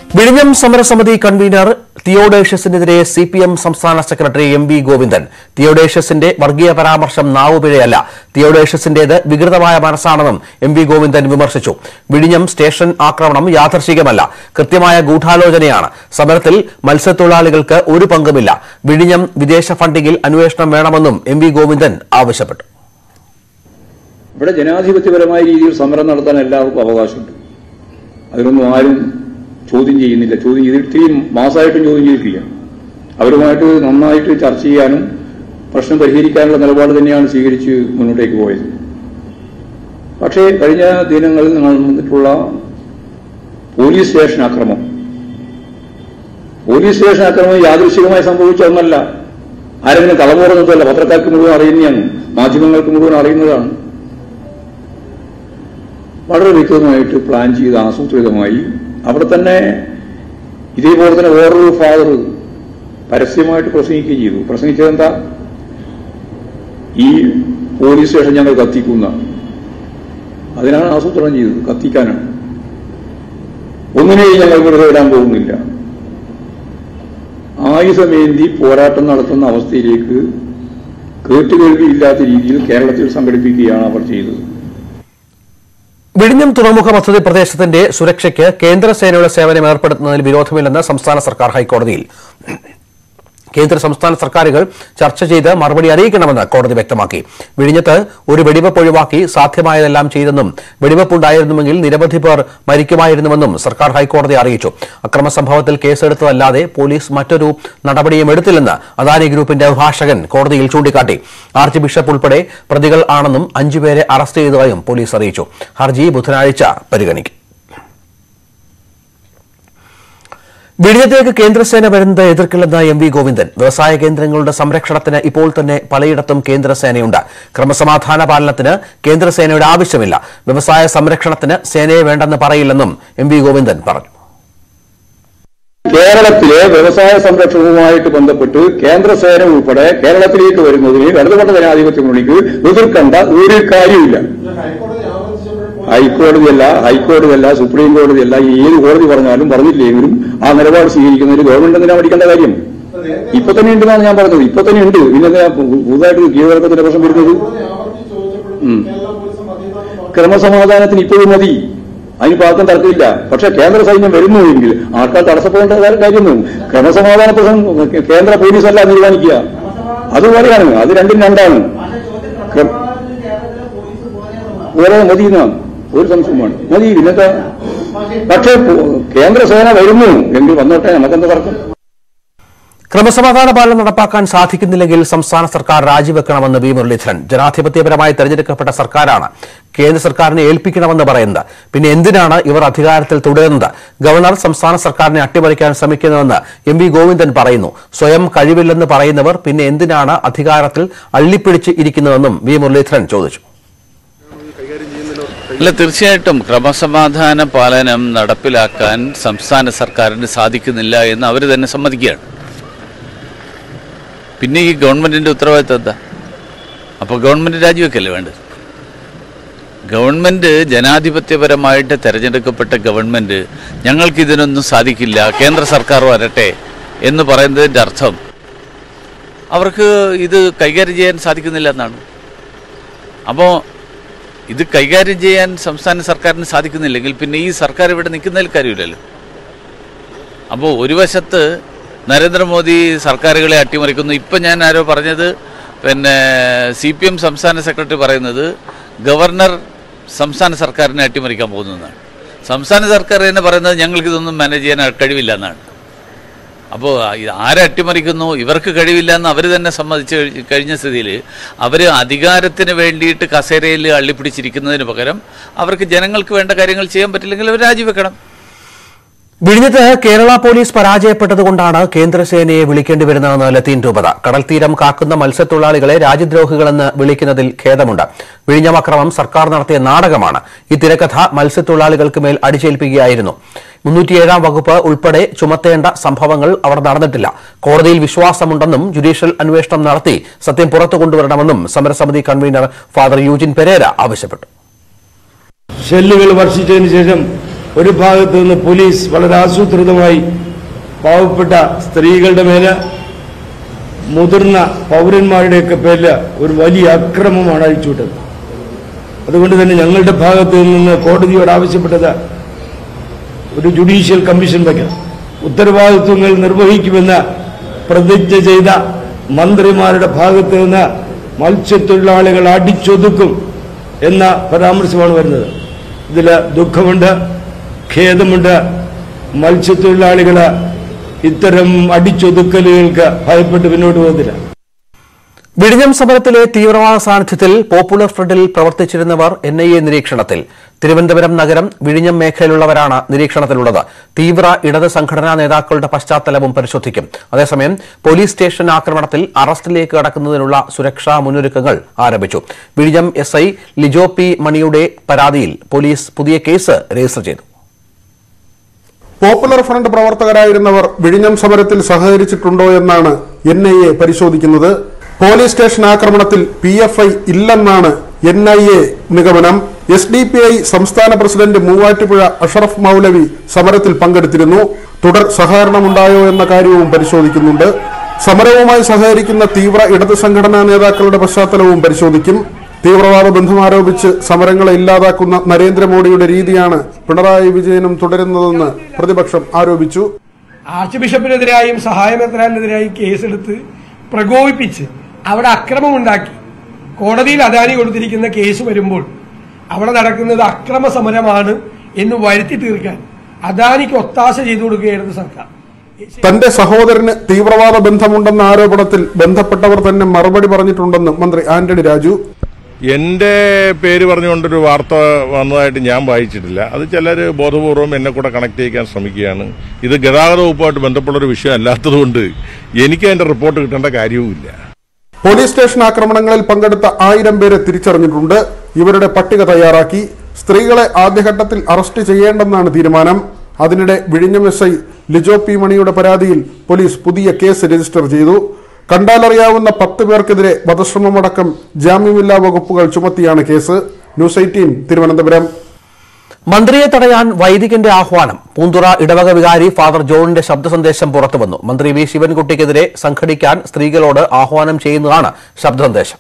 വിഴിഞ്ഞം സമരസമിതി കൺവീനർ തിയോഡേഷ്യസിനെതിരെ സി പി എം സംസ്ഥാന സെക്രട്ടറി എം വി ഗോവിന്ദൻ തിയോഡേഷ്യസിന്റെ വർഗീയ പരാമർശം നാവുപിഴയല്ല തിയോഡേഷ്യസിന്റേത് വികൃതമായ മനസ്സാണെന്നും എം വി ഗോവിന്ദൻ വിമർശിച്ചു വിഴിഞ്ഞം സ്റ്റേഷൻ ആക്രമണം യാദർശികമല്ല കൃത്യമായ ഗൂഢാലോചനയാണ് സമരത്തിൽ മത്സ്യത്തൊഴിലാളികൾക്ക് ഒരു പങ്കുമില്ല വിഴിഞ്ഞം വിദേശ ഫണ്ടിങ്ങിൽ അന്വേഷണം വേണമെന്നും എം വി ഗോവിന്ദൻ ആവശ്യപ്പെട്ടു ഇവിടെ ജനാധിപത്യപരമായ രീതിയിൽ സമരം നടത്താൻ എല്ലാവർക്കും അവകാശമുണ്ട് അതിനൊന്നും ആരും ചോദ്യം ചെയ്യുന്നില്ല ചോദ്യം ചെയ്ത് ഇത്രയും മാസമായിട്ടും ചോദ്യം ചെയ്തിട്ടില്ല അവരുമായിട്ട് നന്നായിട്ട് ചർച്ച ചെയ്യാനും പ്രശ്നം പരിഹരിക്കാനുള്ള നിലപാട് തന്നെയാണ് സ്വീകരിച്ച് മുന്നോട്ടേക്ക് പോയത് പക്ഷേ കഴിഞ്ഞ ദിനങ്ങളിൽ നടന്നിട്ടുള്ള പോലീസ് സ്റ്റേഷൻ ആക്രമണം പോലീസ് സ്റ്റേഷൻ ആക്രമണം യാദൃശികമായി സംഭവിച്ച ഒന്നല്ല ആരെങ്കിലും കളമുറന്നതല്ല പത്രക്കാർക്ക് മുഴുവൻ അറിയുന്നതാണ് മാധ്യമങ്ങൾക്ക് മുഴുവൻ അറിയുന്നതാണ് വളരെ വ്യക്തമായിട്ട് പ്ലാൻ ചെയ്ത് ആസൂത്രിതമായി അവിടെ തന്നെ ഇതേപോലെ തന്നെ വേറൊരു ഫാദർ പരസ്യമായിട്ട് പ്രസംഗിക്കുകയും ചെയ്തു പ്രസംഗിച്ചത് എന്താ ഈ പോലീസ് സ്റ്റേഷൻ ഞങ്ങൾ കത്തിക്കുന്ന അതിനാണ് ആസൂത്രണം ചെയ്തത് കത്തിക്കാനാണ് ഒന്നിനെയും ഞങ്ങൾ വെറുതെ വിടാൻ പോകുന്നില്ല ആയുധമേന്തി പോരാട്ടം നടത്തുന്ന അവസ്ഥയിലേക്ക് കേട്ടുകേൾവിയില്ലാത്ത രീതിയിൽ കേരളത്തിൽ സംഘടിപ്പിക്കുകയാണ് അവർ ചെയ്തത് വിഴിഞ്ഞം തുറമുഖ പദ്ധതി പ്രദേശത്തിന്റെ സുരക്ഷയ്ക്ക് കേന്ദ്രസേനയുടെ സേവനം ഏർപ്പെടുത്തുന്നതിൽ വിരോധമില്ലെന്ന് സംസ്ഥാന സർക്കാർ ഹൈക്കോടതിയിൽ കേന്ദ്ര സംസ്ഥാന സർക്കാരുകൾ ചർച്ച ചെയ്ത് മറുപടി അറിയിക്കണമെന്ന് കോടതി വ്യക്തമാക്കി വിഴിഞ്ഞത്ത് ഒരു വെടിവെപ്പ് ഒഴിവാക്കി സാധ്യമായതെല്ലാം ചെയ്തെന്നും വെടിവെപ്പുണ്ടായിരുന്നുവെങ്കിൽ നിരവധി പേർ മരിക്കുമായിരുന്നുവെന്നും സർക്കാർ ഹൈക്കോടതി അറിയിച്ചു അക്രമ സംഭവത്തിൽ കേസെടുത്തതല്ലാതെ പോലീസ് മറ്റൊരു നടപടിയും എടുത്തില്ലെന്ന് അദാനി ഗ്രൂപ്പിന്റെ അഭിഭാഷകൻ കോടതിയിൽ ചൂണ്ടിക്കാട്ടി ആർച്ച് ബിഷപ്പ് ഉൾപ്പെടെ പ്രതികൾ ആണെന്നും അഞ്ചുപേരെ അറസ്റ്റ് ചെയ്തതായും പോലീസ് അറിയിച്ചു ഹർജി ബുധനാഴ്ച പരിഗണിക്കും വിഴിഞ്ഞത്തേക്ക് കേന്ദ്രസേന വരുന്നത് എതിർക്കില്ലെന്ന് എം വി ഗോവിന്ദൻ വ്യവസായ കേന്ദ്രങ്ങളുടെ സംരക്ഷണത്തിന് ഇപ്പോൾ തന്നെ പലയിടത്തും കേന്ദ്രസേനയുണ്ട് ക്രമസമാധാന പാലനത്തിന് കേന്ദ്രസേനയുടെ ആവശ്യമില്ല വ്യവസായ സംരക്ഷണത്തിന് സേനയെ വേണ്ടെന്ന് പറയില്ലെന്നും എം വി ഗോവിന്ദൻ പറഞ്ഞു കേരളത്തിലെ വ്യവസായ സംരക്ഷണവുമായിട്ട് ബന്ധപ്പെട്ട് കേന്ദ്രസേന ഉൾപ്പെടെ കേരളത്തിലേക്ക് വരുന്നതിന് ഇടതുപക്ഷ ജനാധിപത്യ മുന്നണിക്ക് എതിർക്കേണ്ട ഒരു കാര്യമില്ല ഹൈക്കോടതിയല്ല ഹൈക്കോടതിയല്ല സുപ്രീം കോടതിയല്ല ഏത് കോടതി പറഞ്ഞാലും പറഞ്ഞില്ലെങ്കിലും ആ നിലപാട് സ്വീകരിക്കുന്നതിന് ഗവൺമെന്റ് എന്തിനാ പഠിക്കേണ്ട കാര്യം ഇപ്പൊ തന്നെ ഉണ്ടെന്നാണ് ഞാൻ പറഞ്ഞത് ഇപ്പൊ തന്നെ ഉണ്ട് പിന്നെ എന്തിനാ പു- പുതുതായിട്ട് കീഴ്വഴക്കത്തിന്റെ പ്രശ്നം വരുന്നത് ഉം. ക്രമസമാധാനത്തിന് ഇപ്പോഴും മതി അതിന് പാർക്കും തർക്കമില്ല പക്ഷെ കേന്ദ്ര സൈന്യം വരുന്നു എങ്കിൽ ആൾക്കാർ തടസ്സപ്പെടേണ്ട കാര്യം- കാര്യമൊന്നും ക്രമസമാധാന പ്രശ്നം കേന്ദ്ര പോലീസല്ല തീരുമാനിക്കുക അതുപോലെയാണ് അത് രണ്ടും രണ്ടാണ് ക്രം- വേറെ മതി എന്നാണ് ഒരു സംശയമാണ് മതി പിന്നെന്താ പക്ഷേ പോ- കേന്ദ്ര സേന വരുന്നു എങ്കിൽ വന്നോട്ടെ നമുക്കെന്താ തർക്കം ക്രമസമാധാന പാലനം നടപ്പാക്കാൻ സാധിക്കുന്നില്ലെങ്കിൽ സംസ്ഥാന സർക്കാർ രാജിവെക്കണമെന്ന് വി മുരളീധരൻ ജനാധിപത്യപരമായി തെരഞ്ഞെടുക്കപ്പെട്ട സർക്കാരാണ് കേന്ദ്ര സർക്കാരിനെ ഏൽപ്പിക്കണമെന്ന് പറയുന്നത് പിന്നെ എന്തിനാണ് ഇവർ അധികാരത്തിൽ തുടരുന്നത് ഗവർണർ സംസ്ഥാന സർക്കാരിനെ അട്ടിമറിക്കാൻ ശ്രമിക്കുന്നതെന്ന് എം വി ഗോവിന്ദൻ പറയുന്നു സ്വയം കഴിവില്ലെന്ന് പറയുന്നവർ പിന്നെ എന്തിനാണ് അധികാരത്തിൽ അള്ളിപ്പിടിച്ച് ഇരിക്കുന്നതെന്നും വി മുരളീധരൻ ചോദിച്ചു അല്ല തീർച്ചയായിട്ടും ക്രമസമാധാന പാലനം നടപ്പിലാക്കാൻ സംസ്ഥാന സർക്കാരിന് സാധിക്കുന്നില്ല എന്ന് അവർ തന്നെ സമ്മതിക്കുകയാണ് പിന്നെ ഈ ഗവൺമെന്റിന്റെ ഉത്തരവാദിത്തം എന്താ അപ്പോൾ ഗവൺമെന്റ് രാജിവെക്കല്ലേ വേണ്ടത് ഗവൺമെന്റ് ജനാധിപത്യപരമായിട്ട് തെരഞ്ഞെടുക്കപ്പെട്ട ഗവൺമെന്റ് ഞങ്ങൾക്ക് ഇതിനൊന്നും സാധിക്കില്ല കേന്ദ്ര സർക്കാർ വരട്ടെ എന്ന് പറയുന്നതിൻ്റെ അർത്ഥം അവർക്ക് ഇത് കൈകാര്യം ചെയ്യാൻ സാധിക്കുന്നില്ല എന്നാണ് അപ്പോൾ ഇത് കൈകാര്യം ചെയ്യാൻ സംസ്ഥാന സർക്കാരിന് സാധിക്കുന്നില്ലെങ്കിൽ പിന്നെ ഈ സർക്കാർ ഇവിടെ നിൽക്കുന്നതിൽ കാര്യമില്ലല്ലോ അപ്പോൾ ഒരു വശത്ത് നരേന്ദ്രമോദി സർക്കാരുകളെ അട്ടിമറിക്കുന്നു ഇപ്പം ഞാൻ ആരോ പറഞ്ഞത് പിന്നെ സി പി എം സംസ്ഥാന സെക്രട്ടറി പറയുന്നത് ഗവർണർ സംസ്ഥാന സർക്കാരിനെ അട്ടിമറിക്കാൻ പോകുന്നതെന്നാണ് സംസ്ഥാന സർക്കാർ തന്നെ പറയുന്നത് ഞങ്ങൾക്കിതൊന്നും മാനേജ് ചെയ്യാൻ കഴിവില്ല എന്നാണ് അപ്പോൾ ആരെ അട്ടിമറിക്കുന്നു ഇവർക്ക് കഴിവില്ല എന്ന് അവർ തന്നെ സമ്മതിച്ച് കഴി- കഴിഞ്ഞ സ്ഥിതിയിൽ അവർ അധികാരത്തിന് വേണ്ടിയിട്ട് കസേരയിൽ അള്ളിപ്പിടിച്ചിരിക്കുന്നതിന് പകരം അവർക്ക് ജനങ്ങൾക്ക് വേണ്ട കാര്യങ്ങൾ ചെയ്യാൻ പറ്റില്ലെങ്കിൽ അവർ രാജിവെക്കണം വിഴിഞ്ഞത്ത് കേരള പോലീസ് പരാജയപ്പെട്ടതുകൊണ്ടാണ് കേന്ദ്രസേനയെ വിളിക്കേണ്ടി വരുന്നതെന്ന് ലത്തീൻ രൂപത കടൽത്തീരം കാക്കുന്ന മത്സ്യത്തൊഴിലാളികളെ രാജ്യദ്രോഹികളെന്ന് വിളിക്കുന്നതിൽ ഖേദമുണ്ട് വിഴിഞ്ഞം അക്രമം സർക്കാർ നടത്തിയ നാടകമാണ് ഈ തിരക്കഥ മത്സ്യത്തൊഴിലാളികൾക്ക് മേൽ അടിച്ചേൽപ്പിക്കുകയായിരുന്നു മുന്നൂറ്റിയേഴാം വകുപ്പ് ഉൾപ്പെടെ ചുമത്തേണ്ട സംഭവങ്ങൾ അവർ നടന്നിട്ടില്ല കോടതിയിൽ വിശ്വാസമുണ്ടെന്നും ജുഡീഷ്യൽ അന്വേഷണം നടത്തി സത്യം പുറത്തു കൊണ്ടുവരണമെന്നും സമരസമിതി കൺവീനർ ഫാദർ യൂജിൻ പെരേര ആവശ്യപ്പെട്ടു ഷെല്ലുകൾ വർഷിച്ചതിന് ശേഷം ഒരു ഭാഗത്ത് നിന്ന് പോലീസ് വളരെ ആസൂത്രിതമായി പാവപ്പെട്ട സ്ത്രീകളുടെ മേല് മുതിർന്ന പൗരന്മാരുടെയൊക്കെ പേരിൽ ഒരു വലിയ അക്രമമാണ് അഴിച്ചുവിട്ടത് അതുകൊണ്ട് തന്നെ ഞങ്ങളുടെ ഭാഗത്ത് നിന്ന് കോടതിയോട് ആവശ്യപ്പെട്ടത് ഒരു ജുഡീഷ്യൽ കമ്മീഷൻ വയ്ക്കണം ഉത്തരവാദിത്വങ്ങൾ നിർവഹിക്കുമെന്ന് പ്രതിജ്ഞ ചെയ്ത മന്ത്രിമാരുടെ ഭാഗത്ത് നിന്ന് മത്സ്യത്തൊഴിലാളികൾ അടിച്ചൊതുക്കും എന്ന പരാമർശമാണ് വരുന്നത് ഇതിൽ ദുഃഖമുണ്ട് ഖേദമുണ്ട് മത്സ്യത്തൊഴിലാളികൾ ഇത്തരം അടിച്ചൊതുക്കലുകൾക്ക് ഭയപ്പെട്ട് മുന്നോട്ട് പോകുന്നില്ല വിഴിഞ്ഞം സമരത്തിലെ തീവ്രവാദ സാന്നിധ്യത്തിൽ പോപ്പുലർ ഫ്രണ്ടിൽ പ്രവർത്തിച്ചിരുന്നവർ എൻ ഐ എ നിരീക്ഷണത്തിൽ തിരുവനന്തപുരം നഗരം വിഴിഞ്ഞം മേഖലയിലുള്ളവരാണ് നിരീക്ഷണത്തിലുള്ളത് തീവ്ര ഇടത് സംഘടനാ നേതാക്കളുടെ പശ്ചാത്തലവും പരിശോധിക്കും അതേസമയം പോലീസ് സ്റ്റേഷൻ ആക്രമണത്തിൽ അറസ്റ്റിലേക്ക് കടക്കുന്നതിനുള്ള സുരക്ഷാ മുന്നൊരുക്കങ്ങൾ ആരംഭിച്ചു വിഴിഞ്ഞം എസ് ഐ ലിജോ പി മണിയുടെ പരാതിയിൽ പോലീസ് പുതിയ കേസ് രജിസ്റ്റർ ചെയ്തു പോപ്പുലർ ഫ്രണ്ട് പ്രവർത്തകരായിരുന്നവർ വിഴിഞ്ഞം സമരത്തിൽ സഹകരിച്ചിട്ടുണ്ടോ എന്നാണ് എൻ ഐ എ പരിശോധിക്കുന്നത് പോലീസ് സ്റ്റേഷൻ ആക്രമണത്തിൽ പി എഫ് ഐ ഇല്ലെന്നാണ് എൻ ഐ എ നിഗമനം എസ് ഡി പി ഐ സംസ്ഥാന പ്രസിഡന്റ് മൂവാറ്റുപുഴ അഷറഫ് മൗലവി സമരത്തിൽ പങ്കെടുത്തിരുന്നു തുടർ സഹകരണമുണ്ടായോ എന്ന കാര്യവും പരിശോധിക്കുന്നുണ്ട് സമരവുമായി സഹകരിക്കുന്ന തീവ്ര ഇടത് സംഘടനാ നേതാക്കളുടെ പശ്ചാത്തലവും പരിശോധിക്കും തീവ്രവാദ ബന്ധം ആരോപിച്ച് സമരങ്ങളെ ഇല്ലാതാക്കുന്ന നരേന്ദ്രമോദിയുടെ രീതിയാണ് പിണറായി വിജയനും തുടരുന്നതെന്ന് പ്രതിപക്ഷം ആരോപിച്ചു ആർച്ച് ബിഷപ്പിനെതിരായും സഹായമെത്രാനെതിരായും കേസെടുത്ത് പ്രകോപിപ്പിച്ച് അവിടെ അക്രമമുണ്ടാക്കി കോടതിയിൽ അദാനി കൊടുത്തിരിക്കുന്ന കേസ് വരുമ്പോൾ അവിടെ നടക്കുന്നത് അക്രമ സമരമാണ് എന്ന് വരുത്തി തീർക്കാൻ അദാനിക്ക് ഒത്താശ ചെയ്തു കൊടുക്കുകയായിരുന്നു സർക്കാർ തന്റെ സഹോദരന് തീവ്രവാദ ബന്ധമുണ്ടെന്ന ആരോപണത്തിൽ ബന്ധപ്പെട്ടവർ തന്നെ മറുപടി പറഞ്ഞിട്ടുണ്ടെന്ന് മന്ത്രി ആന്റണി രാജു എൻ്റെ പേര് പറഞ്ഞുകൊണ്ടൊരു വാർത്ത വന്നതായിട്ട് ഞാൻ വായിച്ചിട്ടില്ല അത് ചിലർ ബോധപൂർവം എന്നെ കൂടെ കണക്ട് ചെയ്യിക്കാൻ ശ്രമിക്കുകയാണ് ഇത് ഗതാഗത വകുപ്പുമായിട്ട് ബന്ധപ്പെട്ട ഒരു വിഷയം അല്ലാത്തതുകൊണ്ട് എനിക്ക് അതിന്റെ റിപ്പോർട്ട് കിട്ടേണ്ട കാര്യവുമില്ല പോലീസ് സ്റ്റേഷൻ ആക്രമണങ്ങളിൽ പങ്കെടുത്ത ആയിരം പേരെ തിരിച്ചറിഞ്ഞിട്ടുണ്ട് ഇവരുടെ പട്ടിക തയ്യാറാക്കി സ്ത്രീകളെ ആദ്യഘട്ടത്തിൽ അറസ്റ്റ് ചെയ്യേണ്ടെന്നാണ് തീരുമാനം അതിനിടെ വിഴിഞ്ഞം എസ് ഐ ലിജോ പി മണിയുടെ പരാതിയിൽ പോലീസ് പുതിയ കേസ് രജിസ്റ്റർ ചെയ്തു കണ്ടാലറിയാവുന്ന പത്ത് പേർക്കെതിരെ വധശ്രമമടക്കം ജാമ്യമില്ലാ വകുപ്പുകൾ ചുമത്തിയാണ് കേസ് ന്യൂസ് എയ്റ്റീൻ തിരുവനന്തപുരം മന്ത്രിയെ തടയാൻ വൈദികന്റെ ആഹ്വാനം പൂന്തുറ ഇടവക വികാരി ഫാദർ ജോണിന്റെ ശബ്ദ സന്ദേശം പുറത്തുവന്നു മന്ത്രി വി ശിവൻകുട്ടിക്കെതിരെ സംഘടിക്കാൻ സ്ത്രീകളോട് ആഹ്വാനം ചെയ്യുന്നതാണ് ശബ്ദ സന്ദേശം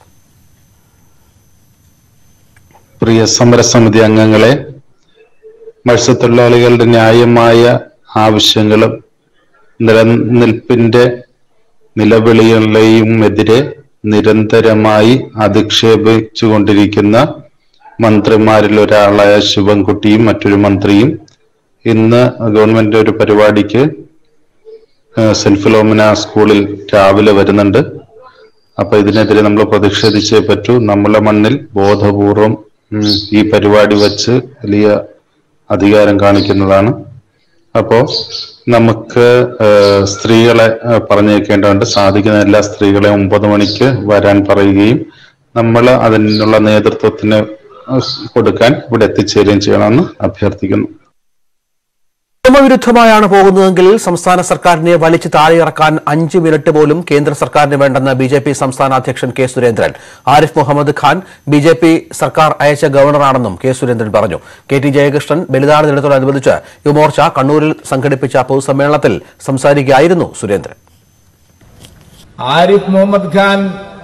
പ്രിയ സമരസമിതി അംഗങ്ങളെ മത്സ്യത്തൊഴിലാളികളുടെ ന്യായമായ ആവശ്യങ്ങളും നിലനിൽപ്പിന്റെ നിലവിളികളെയും എതിരെ നിരന്തരമായി അധിക്ഷേപിച്ചുകൊണ്ടിരിക്കുന്ന മന്ത്രിമാരിൽ ഒരാളായ ശിവൻകുട്ടിയും മറ്റൊരു മന്ത്രിയും ഇന്ന് ഗവൺമെന്റ് ഒരു പരിപാടിക്ക് ഏഹ് സെന്റ് ഫിലോമിന സ്കൂളിൽ രാവിലെ വരുന്നുണ്ട് അപ്പൊ ഇതിനെതിരെ നമ്മൾ പ്രതിഷേധിച്ചേ പറ്റൂ നമ്മളെ മണ്ണിൽ ബോധപൂർവം ഉം, ഈ പരിപാടി വച്ച് വലിയ അധികാരം കാണിക്കുന്നതാണ് അപ്പോ നമുക്ക് ഏഹ്, സ്ത്രീകളെ ഏഹ്, പറഞ്ഞേക്കേണ്ടതുണ്ട് സാധിക്കുന്ന എല്ലാ സ്ത്രീകളെ ഒമ്പത് മണിക്ക് വരാൻ പറയുകയും നമ്മൾ അതിനുള്ള നേതൃത്വത്തിന് ഏഹ്, കൊടുക്കാൻ ഇവിടെ എത്തിച്ചേരുകയും ചെയ്യണമെന്ന് അഭ്യർത്ഥിക്കുന്നു നിയമവിരുദ്ധമായാണ് പോകുന്നതെങ്കിൽ സംസ്ഥാന സർക്കാരിനെ വലിച്ചു താഴെയിറക്കാൻ അഞ്ച് മിനിറ്റ് പോലും കേന്ദ്ര സർക്കാരിന് വേണ്ടെന്ന് ബി ജെ പി സംസ്ഥാന അധ്യക്ഷൻ K Surendran Arif Muhammad Khan B J P സർക്കാർ അയച്ച ഗവർണറാണെന്നും കെ സുരേന്ദ്രൻ പറഞ്ഞു കെ ടി ജയകൃഷ്ണൻ ബലിദാന ദിനത്തോടനുബന്ധിച്ച് യുവമോർച്ച കണ്ണൂരിൽ സംഘടിപ്പിച്ച പൊതുസമ്മേളനത്തിൽ സംസാരിക്കുകയായിരുന്നു സുരേന്ദ്രൻ ആരിഫ് മുഹമ്മദ് ഖാൻ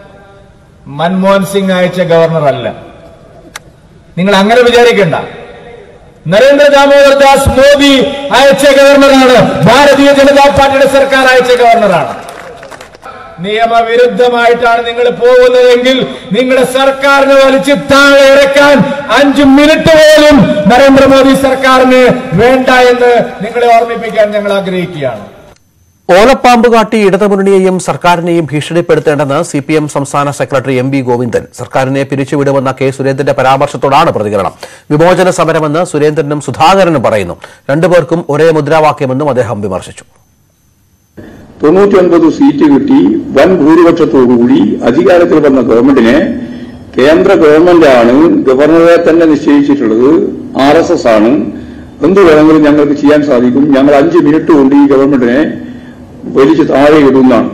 മൻമോഹൻ സിംഗ് അയച്ച ഗവർണർ അല്ല നിങ്ങൾ അങ്ങനെ വിചാരിക്കണ്ട നരേന്ദ്ര ദാമോദർ ദാസ് മോദി അയച്ച ഗവർണറാണ് ഭാരതീയ ജനതാ പാർട്ടിയുടെ സർക്കാർ അയച്ച ഗവർണറാണ് നിയമവിരുദ്ധമായിട്ടാണ് നിങ്ങൾ പോകുന്നതെങ്കിൽ നിങ്ങളുടെ സർക്കാരിനെ വലിച്ച് താഴെ ഇറക്കാൻ അഞ്ചു മിനിറ്റ് പോലും നരേന്ദ്രമോദി സർക്കാരിന് വേണ്ട എന്ന് നിങ്ങളെ ഓർമ്മിപ്പിക്കാൻ ഞങ്ങൾ ആഗ്രഹിക്കുകയാണ് ഓലപ്പാമ്പ് കാട്ടി ഇടതുമുന്നണിയെയും സർക്കാരിനെയും ഭീഷണിപ്പെടുത്തേണ്ടെന്ന് സി പി എം സംസ്ഥാന സെക്രട്ടറി എം വി ഗോവിന്ദൻ സർക്കാരിനെ പിരിച്ചുവിടുമെന്ന കെ സുരേന്ദ്രന്റെ പരാമർശത്തോടാണ് പ്രതികരണം വിമോചന സമരമെന്ന് സുരേന്ദ്രനും സുധാകരനും പറയുന്നു രണ്ടുപേർക്കും ഒരേ മുദ്രാവാക്യമെന്നും അദ്ദേഹം വിമർശിച്ചു തൊണ്ണൂറ്റി ഒൻപത് സീറ്റ് കിട്ടി വൻ ഭൂരിപക്ഷത്തോടുകൂടി അധികാരത്തിൽ വന്ന ഗവൺമെന്റിനെ കേന്ദ്ര ഗവൺമെന്റാണ് ഗവർണറെ തന്നെ നിശ്ചയിച്ചിട്ടുള്ളത് ആർ എസ് എസ് ആണ് എന്ത് വേണമെങ്കിലും ഞങ്ങൾക്ക് ചെയ്യാൻ സാധിക്കും ഞങ്ങൾ അഞ്ച് മിനിറ്റ് കൊണ്ട് ഈ ഗവൺമെന്റിനെ വലിച്ചു താഴെ ഇടുന്നതാണ്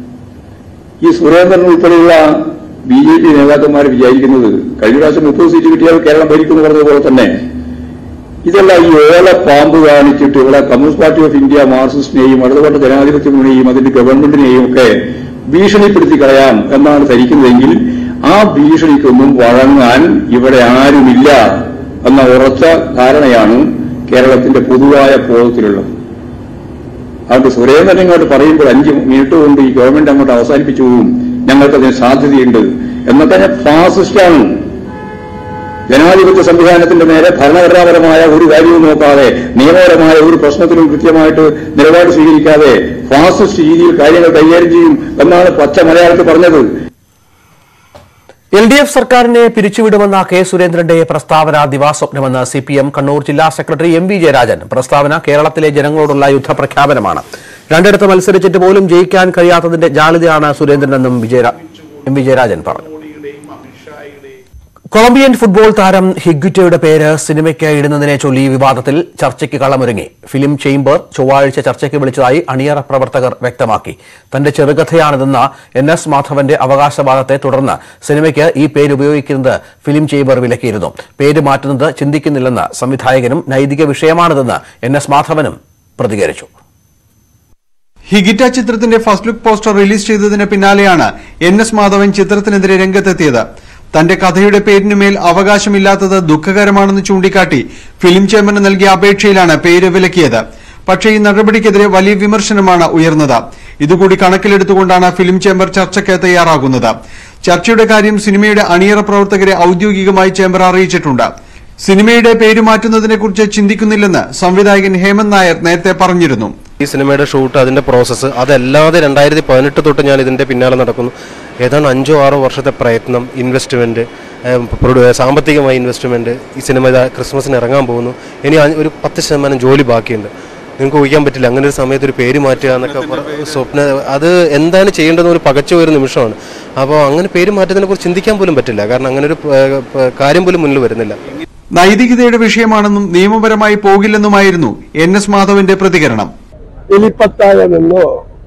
ഈ സുരേന്ദ്രൻ ഉൾപ്പെടെയുള്ള ബി ജെ പി നേതാക്കന്മാർ വിചാരിക്കുന്നത് കഴിഞ്ഞ പ്രാവശ്യം മുപ്പത് സീറ്റ് കിട്ടിയാൽ കേരളം ഭരിക്കുമെന്ന് പറഞ്ഞതുപോലെ തന്നെ ഇതെല്ലാം ഈ ഓല പാമ്പ് കാണിച്ചിട്ട് ഇവിടെ കമ്മ്യൂണിസ്റ്റ് പാർട്ടി ഓഫ് ഇന്ത്യ മാർക്സിസ്റ്റിനെയും ഇടതുപക്ഷ ജനാധിപത്യ മുന്നണിയും അതിന്റെ ഗവൺമെന്റിനെയും ഒക്കെ ഭീഷണിപ്പെടുത്തി കളയാം എന്നാണ് ധരിക്കുന്നതെങ്കിൽ ആ ഭീഷണിക്കൊന്നും വഴങ്ങാൻ ഇവിടെ ആരുമില്ല എന്ന ഉറച്ച ധാരണയാണ് കേരളത്തിന്റെ പൊതുവായ ബോധത്തിലുള്ളത് അതുകൊണ്ട് സുരേന്ദ്രൻ ഇങ്ങോട്ട് പറയുമ്പോൾ അഞ്ച് മിനിറ്റ് കൊണ്ട് ഈ ഗവൺമെന്റ് അങ്ങോട്ട് അവസാനിപ്പിച്ചു പോകും ഞങ്ങൾക്കതിന് സാധ്യതയുണ്ട് എന്നൊക്കെ ഞാൻ ഫാസിസ്റ്റാണ് ജനാധിപത്യ സംവിധാനത്തിന്റെ നേരെ ഭരണഘടനാപരമായ ഒരു കാര്യവും നോക്കാതെ നിയമപരമായ ഒരു പ്രശ്നത്തിലും കൃത്യമായിട്ട് നിലപാട് സ്വീകരിക്കാതെ ഫാസിസ്റ്റ് രീതിയിൽ കാര്യങ്ങൾ കൈകാര്യം ചെയ്യും എന്നാണ് പച്ച മലയാളത്തിൽ പറഞ്ഞത് എൽ ഡി എഫ് സർക്കാരിനെ പിരിച്ചുവിടുമെന്ന കെ സുരേന്ദ്രന്റെ പ്രസ്താവന ദിവാസ്വപ്നമെന്ന് സി പി എം കണ്ണൂർ ജില്ലാ സെക്രട്ടറി എം വി ജയരാജൻ പ്രസ്താവന കേരളത്തിലെ ജനങ്ങളോടുള്ള യുദ്ധപ്രഖ്യാപനമാണ് രണ്ടിടത്ത് മത്സരിച്ചിട്ട് പോലും ജയിക്കാൻ കഴിയാത്തതിന്റെ ജാളിതയാണ് സുരേന്ദ്രനെന്നും വിജയരാ- എം വി ജയരാജൻ പറഞ്ഞു കൊളംബിയൻ ഫുട്ബോൾ താരം ഹിഗ്വിറ്റയുടെ പേര് സിനിമയ്ക്ക് ഇടുന്നതിനെ ചൊല്ലി വിവാദത്തിൽ ചർച്ചയ്ക്ക് കളമൊരുങ്ങി ഫിലിം ചേംബർ ചൊവ്വാഴ്ച ചർച്ചയ്ക്ക് വിളിച്ചതായി അണിയറ പ്രവർത്തകർ വ്യക്തമാക്കി തന്റെ ചെറുകഥയാണിതെന്ന എൻ എസ് മാധവന്റെ അവകാശവാദത്തെ തുടർന്ന് സിനിമയ്ക്ക് ഈ പേര് ഉപയോഗിക്കുന്നത് ഫിലിം ചേംബർ വിലക്കിയിരുന്നു പേര് മാറ്റുന്നത് ചിന്തിക്കുന്നില്ലെന്ന് സംവിധായകനും നൈതിക വിഷയമാണിതെന്ന് എൻ എസ് മാധവനും പ്രതികരിച്ചു ഹിഗിറ്റ ചിത്രത്തിന്റെ ഫസ്റ്റ് ലുക്ക് പോസ്റ്റർ റിലീസ് ചെയ്തതിന് പിന്നാലെയാണ് എൻ എസ് മാധവൻ ചിത്രത്തിനെതിരെ രംഗത്തെത്തിയത് തന്റെ കഥയുടെ പേരിനുമേൽ അവകാശമില്ലാത്തത് ദുഃഖകരമാണെന്ന് ചൂണ്ടിക്കാട്ടി ഫിലിം ചേംബറിന് നൽകിയ അപേക്ഷയിലാണ് പേര് വിലക്കിയത് പക്ഷേ ഈ നടപടിക്കെതിരെ വലിയ വിമർശനമാണ് ഉയർന്നത് ഇതുകൂടി കണക്കിലെടുത്തുകൊണ്ടാണ് ഫിലിം ചേംബർ ചർച്ചയ്ക്ക് തയ്യാറാകുന്നത് ചർച്ചയുടെ കാര്യം സിനിമയുടെ അണിയറ പ്രവർത്തകരെ ഔദ്യോഗികമായി ചേംബർ അറിയിച്ചിട്ടുണ്ട് സിനിമയുടെ പേര് മാറ്റുന്നതിനെക്കുറിച്ച് ചിന്തിക്കുന്നില്ലെന്ന് സംവിധായകൻ ഹേമന്ത് നായർ നേരത്തെ പറഞ്ഞിരുന്നു ഈ സിനിമയുടെ ഷൂട്ട് അതിന്റെ പ്രോസസ്സ് അതല്ലാതെ രണ്ടായിരത്തി പതിനെട്ട് തൊട്ട് ഞാൻ ഇതിന്റെ പിന്നാലെ നടക്കുന്നു ഏതാണ്ട് അഞ്ചോ ആറോ വർഷത്തെ പ്രയത്നം ഇൻവെസ്റ്റ്മെന്റ് ഏഹ്, പ്രൊഡ്യൂ- സാമ്പത്തികമായ ഇൻവെസ്റ്റ്മെന്റ് ഈ സിനിമ ഇതാ ക്രിസ്മസിന് ഇറങ്ങാൻ പോകുന്നു ഇനി അ- ഒരു പത്ത് ശതമാനം ജോലി ബാക്കിയുണ്ട് നിങ്ങൾക്ക് ഊഹിക്കാൻ പറ്റില്ല അങ്ങനെ ഒരു സമയത്ത് ഒരു പേര് മാറ്റുക എന്നൊക്കെ പറ- സ്വപ്ന അത് എന്താണ് ചെയ്യേണ്ടതെന്ന് ഒരു പകച്ച ഒരു നിമിഷമാണ് അപ്പോൾ അങ്ങനെ പേര് മാറ്റത്തിനെ കുറിച്ച് ചിന്തിക്കാൻ പോലും പറ്റില്ല കാരണം അങ്ങനെ ഒരു ഏഹ്, പ- കാര്യം പോലും മുന്നിൽ വരുന്നില്ല നൈതികതയുടെ വിഷയമാണെന്നും നിയമപരമായി പോകില്ലെന്നുമായിരുന്നു എൻ എസ് മാധവന്റെ പ്രതികരണം എലിപ്പത്തായമെന്നോ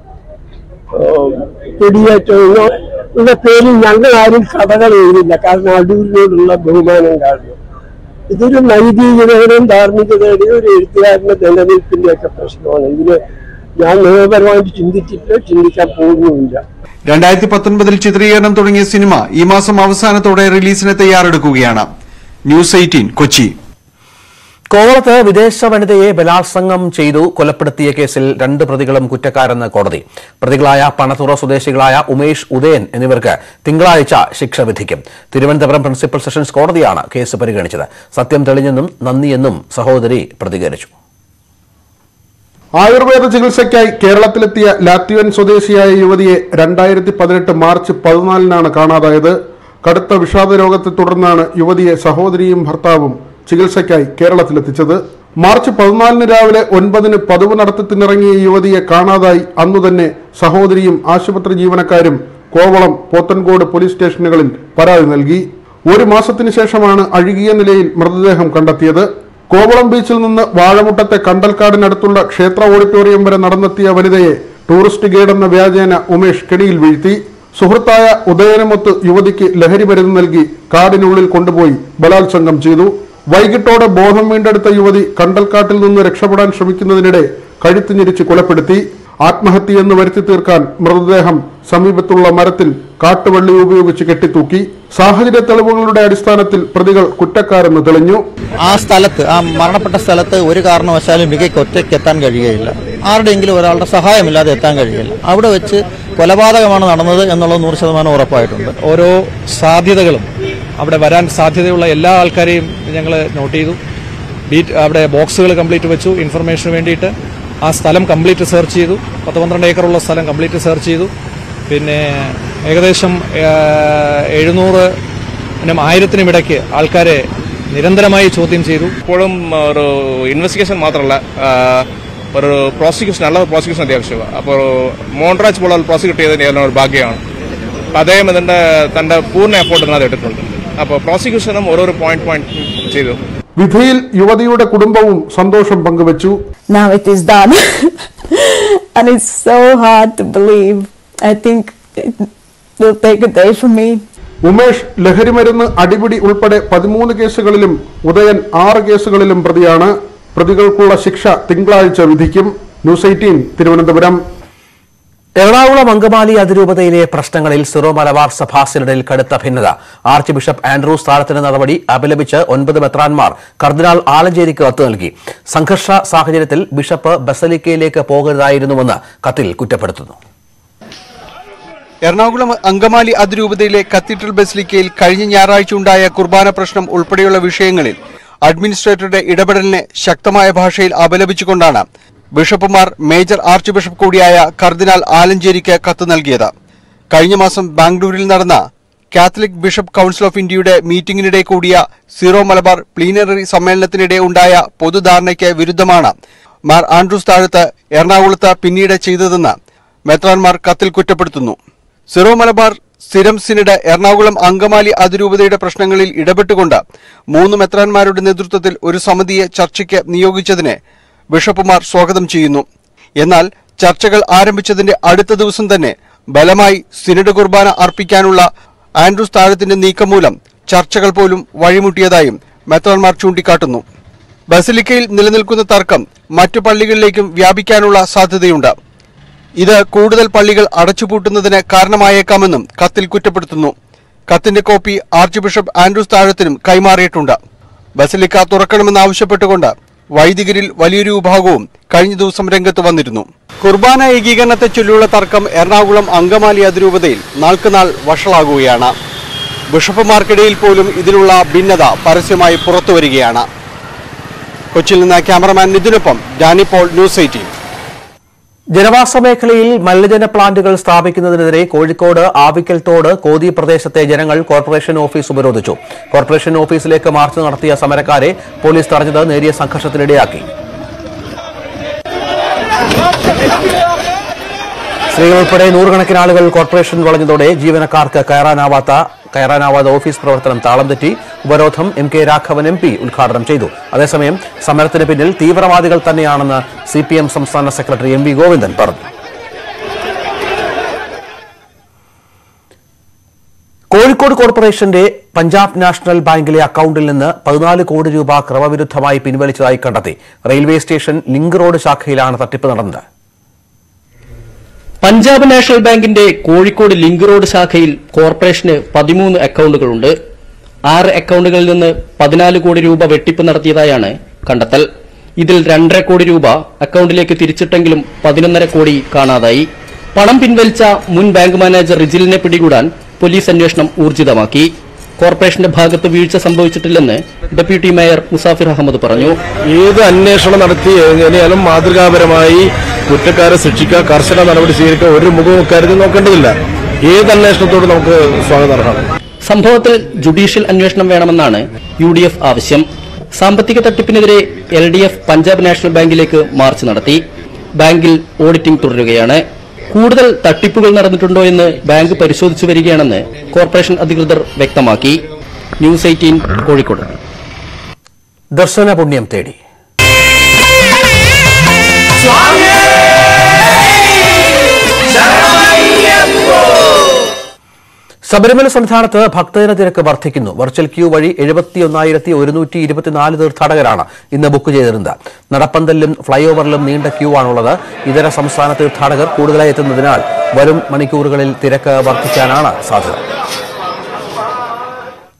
കൊടിയേറ്റമെന്നോ ഉള്ള പേരിൽ ഞങ്ങൾ ആരും കഥകൾ എഴുതില്ല കാരണം അടൂരിനോടുള്ള ബഹുമാനം കാരണം ഇതൊരു നൈതികതയുടെയും ധാർമ്മികതയുടെയും ഒരു എഴുത്തുകാരന്റെ നിലനിൽപ്പിന്റെ ഒക്കെ പ്രശ്നമാണ് ഇതിന് ഞാൻ നിയമപരമായിട്ട് ചിന്തിച്ചിട്ട് ചിന്തിക്കാൻ പോകുന്നുമില്ല രണ്ടായിരത്തി പത്തൊൻപതിൽ ചിത്രീകരണം തുടങ്ങിയ സിനിമ ഈ മാസം അവസാനത്തോടെ റിലീസിന് തയ്യാറെടുക്കുകയാണ് ന്യൂസ് എയ്റ്റീൻ കൊച്ചി കോവളത്ത് വിദേശ വനിതയെ ബലാത്സംഗം ചെയ്തു കൊലപ്പെടുത്തിയ കേസിൽ രണ്ട് പ്രതികളും കുറ്റക്കാരെന്ന് കോടതി പ്രതികളായ പണത്തുറ സ്വദേശികളായ ഉമേഷ് ഉദയൻ എന്നിവർക്ക് തിങ്കളാഴ്ച ശിക്ഷ വിധിക്കും തിരുവനന്തപുരം പ്രിൻസിപ്പൽ സെഷൻസ് കോടതിയാണ് കേസ് പരിഗണിച്ചത് സത്യം തെളിഞ്ഞെന്നും നന്ദിയെന്നും സഹോദരി പ്രതികരിച്ചു ആയുർവേദ ചികിത്സയ്ക്കായി കേരളത്തിലെത്തിയ ലാറ്റ്വിയൻ സ്വദേശിയായ യുവതിയെ രണ്ടായിരത്തി പതിനെട്ട് മാർച്ച് പതിനാലിനാണ് കാണാതായത് കടുത്ത വിഷാദ രോഗത്തെ തുടർന്നാണ് യുവതിയെ സഹോദരിയും ഭർത്താവും ചികിത്സയ്ക്കായി കേരളത്തിലെത്തിച്ചത് മാർച്ച് പതിനാലിന് രാവിലെ ഒൻപതിന് പതിവ് നടത്തത്തിനിറങ്ങിയ യുവതിയെ കാണാതായി അന്നു തന്നെ സഹോദരിയും ആശുപത്രി ജീവനക്കാരും കോവളം പോത്തൻകോട് പോലീസ് സ്റ്റേഷനുകളിൽ പരാതി നൽകി ഒരു മാസത്തിനു ശേഷമാണ് അഴുകിയ നിലയിൽ മൃതദേഹം കണ്ടെത്തിയത് കോവളം ബീച്ചിൽ നിന്ന് വാഴമുട്ടത്തെ കണ്ടൽക്കാടിനടുത്തുള്ള ക്ഷേത്ര ഓഡിറ്റോറിയം വരെ നടന്നെത്തിയ വനിതയെ ടൂറിസ്റ്റ് ഗൈഡ് എന്ന വ്യാജേന ഉമേഷ് കെണിയിൽ വീഴ്ത്തി സുഹൃത്തായ ഉദയനമൊത്ത് യുവതിക്ക് ലഹരി മരുന്ന് നൽകി കാടിനുള്ളിൽ കൊണ്ടുപോയി ബലാത്സംഗം ചെയ്തു വൈകിട്ടോടെ ബോധം വീണ്ടെടുത്ത യുവതി കണ്ടൽക്കാട്ടിൽ നിന്ന് രക്ഷപ്പെടാൻ ശ്രമിക്കുന്നതിനിടെ കഴുത്ത് ഞെരിച്ച് കൊലപ്പെടുത്തി ആത്മഹത്യയെന്ന് വരുത്തി തീർക്കാൻ മൃതദേഹം സമീപത്തുള്ള മരത്തിൽ കാട്ടുവള്ളി ഉപയോഗിച്ച് കെട്ടിത്തൂക്കി സാഹചര്യ തെളിവുകളുടെ അടിസ്ഥാനത്തിൽ പ്രതികൾ കുറ്റക്കാരെന്ന് തെളിഞ്ഞു ആ സ്ഥലത്ത് ആ മരണപ്പെട്ട സ്ഥലത്ത് ഒരു കാരണവശാലും മികയ്ക്ക് ഒറ്റയ്ക്ക് എത്താൻ കഴിയുകയില്ല ആരുടെയെങ്കിലും ഒരാളുടെ സഹായമില്ലാതെ എത്താൻ കഴിയില്ല അവിടെ വെച്ച് കൊലപാതകമാണ് നടന്നത് എന്നുള്ളത് നൂറ് ശതമാനം ഉറപ്പായിട്ടുണ്ട് ഓരോ സാധ്യതകളും അവിടെ വരാൻ സാധ്യതയുള്ള എല്ലാ ആൾക്കാരെയും ഞങ്ങൾ നോട്ട് ചെയ്തു ബീറ്റ് അവിടെ ബോക്സുകൾ കംപ്ലീറ്റ് വെച്ചു ഇൻഫർമേഷന് വേണ്ടിയിട്ട് ആ സ്ഥലം കംപ്ലീറ്റ് സെർച്ച് ചെയ്തു പത്ത് പന്ത്രണ്ട് ഏക്കറുള്ള സ്ഥലം കംപ്ലീറ്റ് സെർച്ച് ചെയ്തു പിന്നെ ഏകദേശം എഴുന്നൂറിനും ആയിരത്തിനും ഇടയ്ക്ക് ആൾക്കാരെ നിരന്തരമായി ചോദ്യം ചെയ്തു ഇപ്പോഴും ഒരു ഇൻവെസ്റ്റിഗേഷൻ മാത്രമല്ല ആ, ഒരു പ്രോസിക്യൂഷൻ നല്ല പ്രോസിക്യൂഷൻ അത്യാവശ്യമാണ് അപ്പോൾ മോൺറാജ് പോലുള്ള പ്രോസിക്യൂട്ട് ചെയ്തതിന് ഒരു ഭാഗ്യമാണ് അദ്ദേഹം ഇതിന്റെ തന്റെ പൂർണ്ണ എഫോർട്ട് ഇതിനകത്ത് ഇട്ടിട്ടുണ്ട് അപ്പോൾ പ്രോസിക്യൂഷനും ഓരോരോ പോയിന്റ് പോയിന്റ് ചെയ്തു വിധിയിൽ യുവതിയുടെ കുടുംബവും സന്തോഷം പങ്കുവച്ചു now it is done and it's so hard to believe i think it will take a day for me Umesh ലഹരിമരുന്ന് അടിപിടി ഉൾപ്പെടെ പതിമൂന്ന് കേസുകളിലും ഉദയൻ ആറ് കേസുകളിലും പ്രതിയാണ് പ്രതികൾക്കുള്ള ശിക്ഷ തിങ്കളാഴ്ച വിധിക്കും ന്യൂസ് എയ്റ്റീൻ തിരുവനന്തപുരം എറണാകുളം അങ്കമാലി അതിരൂപതയിലെ പ്രശ്നങ്ങളിൽ സിറോ മലബാർ സഭാ സിനഡിൽ കടുത്ത ഭിന്നത ആർച്ച് ബിഷപ്പ് ആൻഡ്രൂസ് താഴത്തിന് നടപടി അപലപിച്ച് ഒൻപത് മെത്രാൻമാർ കർദിനാൾ ആലഞ്ചേരിക്ക് കത്ത് നൽകി സംഘർഷ സാഹചര്യത്തിൽ ബിഷപ്പ് ബസലിക്കയിലേക്ക് പോകരുതായിരുന്നുവെന്ന് കത്തിൽ കുറ്റപ്പെടുത്തുന്നു എറണാകുളം അങ്കമാലി അതിരൂപതയിലെ കത്തീഡ്രൽ ബസിലിക്കയിൽ കഴിഞ്ഞ ഞായറാഴ്ച ഉണ്ടായ കുർബാന പ്രശ്നം ഉൾപ്പെടെയുള്ള വിഷയങ്ങളിൽ അഡ്മിനിസ്ട്രേറ്ററുടെ ഇടപെടലിനെ ശക്തമായ ഭാഷയിൽ അപലപിച്ചുകൊണ്ടാണ് ബിഷപ്പുമാർ മേജർ ആർച്ച് ബിഷപ്പ് കൂടിയായ കർദിനാൾ ആലഞ്ചേരിക്ക് കത്ത് നൽകിയത് കഴിഞ്ഞ മാസം ബാംഗ്ലൂരിൽ നടന്ന കാത്തലിക് ബിഷപ്പ് കൌൺസിൽ ഓഫ് ഇന്ത്യയുടെ മീറ്റിംഗിനിടെ കൂടിയ സീറോ മലബാർ പ്ലീനറി സമ്മേളനത്തിനിടെ ഉണ്ടായ പൊതുധാരണയ്ക്ക് വിരുദ്ധമാണ് മാർ ആൻഡ്രൂസ് താഴത്ത് എറണാകുളത്ത് പിന്നീട് ചെയ്തതെന്ന് മെത്രാൻമാർ കത്തിൽ കുറ്റപ്പെടുത്തുന്നു സിറോ മലബാർ സ്ഥിരം സിനഡ് എറണാകുളം അങ്കമാലി അതിരൂപതയുടെ പ്രശ്നങ്ങളിൽ ഇടപെട്ടുകൊണ്ട് മൂന്ന് മെത്രാൻമാരുടെ നേതൃത്വത്തിൽ ഒരു സമിതിയെ ചർച്ചയ്ക്ക് നിയോഗിച്ചതിനെ ബിഷപ്പുമാർ സ്വാഗതം ചെയ്യുന്നു എന്നാൽ ചർച്ചകൾ ആരംഭിച്ചതിന്റെ അടുത്ത ദിവസം തന്നെ ബലമായി സിനഡ് കുർബാന അർപ്പിക്കാനുള്ള ആൻഡ്രൂസ് താഴത്തിന്റെ നീക്കം മൂലം ചർച്ചകൾ പോലും വഴിമുട്ടിയതായും മെത്രാൻമാർ ചൂണ്ടിക്കാട്ടുന്നു ബസിലിക്കയിൽ നിലനിൽക്കുന്ന തർക്കം മറ്റു പള്ളികളിലേക്കും വ്യാപിക്കാനുള്ള സാധ്യതയുണ്ട് ഇത് കൂടുതൽ പള്ളികൾ അടച്ചുപൂട്ടുന്നതിന് കാരണമായേക്കാമെന്നും കത്തിൽ കുറ്റപ്പെടുത്തുന്നു കത്തിന്റെ കോപ്പി ആർച്ച് ബിഷപ്പ് ആൻഡ്രൂസ് താഴത്തിനും കൈമാറിയിട്ടുണ്ട് ബസിലിക്ക തുറക്കണമെന്നാവശ്യപ്പെട്ടുകൊണ്ട് വൈദികരിൽ വലിയൊരു വിഭാഗവും കഴിഞ്ഞ ദിവസം രംഗത്ത് വന്നിരുന്നു കുർബാന ഏകീകരണത്തെ ചൊല്ലിയുള്ള തർക്കം എറണാകുളം അങ്കമാലി അതിരൂപതയിൽ നാൾക്കുനാൾ വഷളാകുകയാണ് ബിഷപ്പുമാർക്കിടയിൽ പോലും ഇതിനുള്ള ഭിന്നത പരസ്യമായി പുറത്തുവരികയാണ് കൊച്ചിയിൽ നിന്ന് ക്യാമറമാൻ നിതിനൊപ്പം ഡാനി പോൾ ന്യൂസ് എയ്റ്റീൻ ജനവാസ മേഖലയിൽ മലിനജല പ്ലാന്റുകൾ സ്ഥാപിക്കുന്നതിനെതിരെ കോഴിക്കോട് ആവിക്കൽ തോട് കോതി പ്രദേശത്തെ ജനങ്ങൾ കോർപ്പറേഷൻ ഓഫീസ് ഉപരോധിച്ചു കോർപ്പറേഷൻ ഓഫീസിലേക്ക് മാർച്ച് നടത്തിയ സമരക്കാരെ പോലീസ് തടഞ്ഞത് നേരിയ സംഘർഷത്തിനിടയാക്കി സ്ത്രീകൾ ഉൾപ്പെടെ നൂറുകണക്കിന് ആളുകൾ കോർപ്പറേഷൻ വളഞ്ഞതോടെ ജീവനക്കാർക്ക് കയറാനാവാത്ത കയറാനാവാതെ ഓഫീസ് പ്രവർത്തനം താളം തെറ്റി ഉപരോധം എം കെ രാഘവൻ എം പി ഉദ്ഘാടനം ചെയ്തു അതേസമയം സമരത്തിന് പിന്നിൽ തീവ്രവാദികൾ തന്നെയാണെന്ന് സി പി എം സംസ്ഥാന സെക്രട്ടറി എം വി ഗോവിന്ദൻ പറഞ്ഞു കോഴിക്കോട് കോർപ്പറേഷന്റെ പഞ്ചാബ് നാഷണൽ ബാങ്കിലെ അക്കൌണ്ടിൽ നിന്ന് പതിനാല് കോടി രൂപ ക്രമവിരുദ്ധമായി പിൻവലിച്ചതായി കണ്ടെത്തി റെയിൽവേ സ്റ്റേഷൻ ലിങ്ക് റോഡ് ശാഖയിലാണ് തട്ടിപ്പ് നടന്നത് പഞ്ചാബ് നാഷണൽ ബാങ്കിന്റെ കോഴിക്കോട് ലിങ്ക് റോഡ് ശാഖയിൽ കോർപ്പറേഷന് പതിമൂന്ന് അക്കൌണ്ടുകളുണ്ട് ആറ് അക്കൌണ്ടുകളിൽ നിന്ന് പതിനാല് കോടി രൂപ വെട്ടിപ്പ് നടത്തിയതായാണ് കണ്ടെത്തൽ ഇതിൽ രണ്ടര കോടി രൂപ അക്കൌണ്ടിലേക്ക് തിരിച്ചിട്ടെങ്കിലും പതിനൊന്നര കോടി കാണാതായി പണം പിൻവലിച്ച മുൻ ബാങ്ക് മാനേജർ റിജിലിനെ പിടികൂടാൻ പോലീസ് അന്വേഷണം ഊർജിതമാക്കി കോർപ്പറേഷന്റെ ഭാഗത്ത് വീഴ്ച സംഭവിച്ചിട്ടില്ലെന്ന് ഡെപ്യൂട്ടി മേയർ മുസാഫിർ അഹമ്മദ് പറഞ്ഞു ഏത് അന്വേഷണം നടത്തി എങ്ങനെയാലും മാതൃകാപരമായി കുറ്റക്കാരെ ശിക്ഷിക്കുക കർശന നടപടി സ്വീകരിക്കുക ഒരു മുഖവും ഇക്കാര്യത്തിൽ നോക്കേണ്ടതില്ല ഏത് അന്വേഷണത്തോട് നമുക്ക് സ്വാഗതാർഹമാണ് സംഭവത്തിൽ ജുഡീഷ്യൽ അന്വേഷണം വേണമെന്നാണ് യു ഡി എഫ് ആവശ്യം സാമ്പത്തിക തട്ടിപ്പിനെതിരെ L D F Punjab National ബാങ്കിലേക്ക് മാർച്ച് നടത്തി ബാങ്കിൽ ഓഡിറ്റിംഗ് തുടരുകയാണ് കൂടുതൽ തട്ടിപ്പുകൾ നടന്നിട്ടുണ്ടോ എന്ന് ബാങ്ക് പരിശോധിച്ചു വരികയാണെന്ന് കോർപ്പറേഷൻ അധികൃതർ വ്യക്തമാക്കി ന്യൂസ് എയ്റ്റീൻ കോഴിക്കോട് ദർശന പുണ്യം തേടി ശബരിമല സന്നിധാനത്ത് ഭക്തജന തിരക്ക് വർദ്ധിക്കുന്നു വെർച്വൽ ക്യൂ വഴി എഴുപത്തിയൊന്നായിരത്തി ഒരുന്നൂറ്റി ഇരുപത്തിനാല് തീർത്ഥാടകരാണ് ഇന്ന് ബുക്ക് ചെയ്തിരുന്നത് നടപ്പന്തലിലും ഫ്ളൈ ഓവറിലും നീണ്ട ക്യൂ ആണുള്ളത് ഇതര സംസ്ഥാന തീർത്ഥാടകർ കൂടുതലായി എത്തുന്നതിനാൽ വരും മണിക്കൂറുകളിൽ തിരക്ക് വർദ്ധിക്കാനാണ് സാധ്യത